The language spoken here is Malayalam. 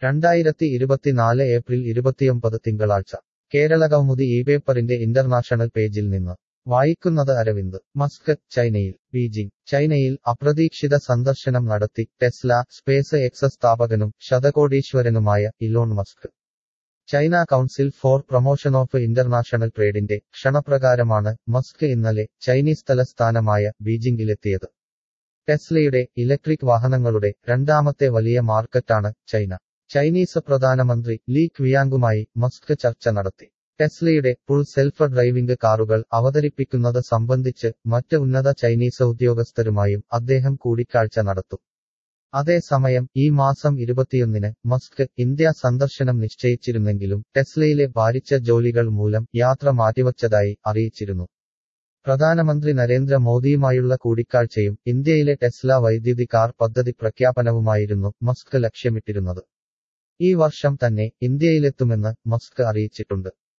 രണ്ടായിരത്തി ഇരുപത്തിനാല് ഏപ്രിൽ ഇരുപത്തിയൊമ്പത് തിങ്കളാഴ്ച കേരളകൗമുദി ഈ പേപ്പറിന്റെ ഇന്റർനാഷണൽ പേജിൽ നിന്ന് വായിക്കുന്നത് അരവിന്ദ് മസ്ക് ചൈനയിൽ ബീജിംഗ് ചൈനയിൽ അപ്രതീക്ഷിത സന്ദർശനം നടത്തി ടെസ്ല സ്പേസ് എക്സ് സ്ഥാപകനും ശതകോടീശ്വരനുമായ Elon Musk China council for promotion of international ട്രേഡിന്റെ ക്ഷണപ്രകാരമാണ് മസ്ക് ഇന്നലെ ചൈനീസ് തലസ്ഥാനമായ ബീജിംഗിലെത്തിയത് ടെസ്ലയുടെ ഇലക്ട്രിക് വാഹനങ്ങളുടെ രണ്ടാമത്തെ വലിയ മാർക്കറ്റാണ് ചൈന ചൈനീസ് പ്രധാനമന്ത്രി ലീ ക്വിയാങ്കുമായി മസ്ക് ചർച്ച നടത്തി ടെസ്ലയുടെ ഫുൾ സെൽഫ് ഡ്രൈവിംഗ് കാറുകൾ അവതരിപ്പിക്കുന്നത് സംബന്ധിച്ച് മറ്റ് ഉന്നത ചൈനീസ് ഉദ്യോഗസ്ഥരുമായും അദ്ദേഹം കൂടിക്കാഴ്ച നടത്തും അതേസമയം ഈ മാസം ഇരുപത്തിയൊന്നിന് മസ്ക് ഇന്ത്യ സന്ദർശനം നിശ്ചയിച്ചിരുന്നെങ്കിലും ടെസ്ലയിലെ ഭാരിച്ച ജോലികൾ മൂലം യാത്ര മാറ്റിവച്ചതായി അറിയിച്ചിരുന്നു പ്രധാനമന്ത്രി നരേന്ദ്ര മോദിയുമായുള്ള കൂടിക്കാഴ്ചയും ഇന്ത്യയിലെ ടെസ്ല വൈദ്യുതി കാർ പദ്ധതി പ്രഖ്യാപനവുമായിരുന്നു മസ്ക് ലക്ഷ്യമിട്ടിരുന്നത് ഈ വർഷം തന്നെ ഇന്ത്യയിലെത്തുമെന്ന് മസ്ക് അറിയിച്ചിട്ടുണ്ട്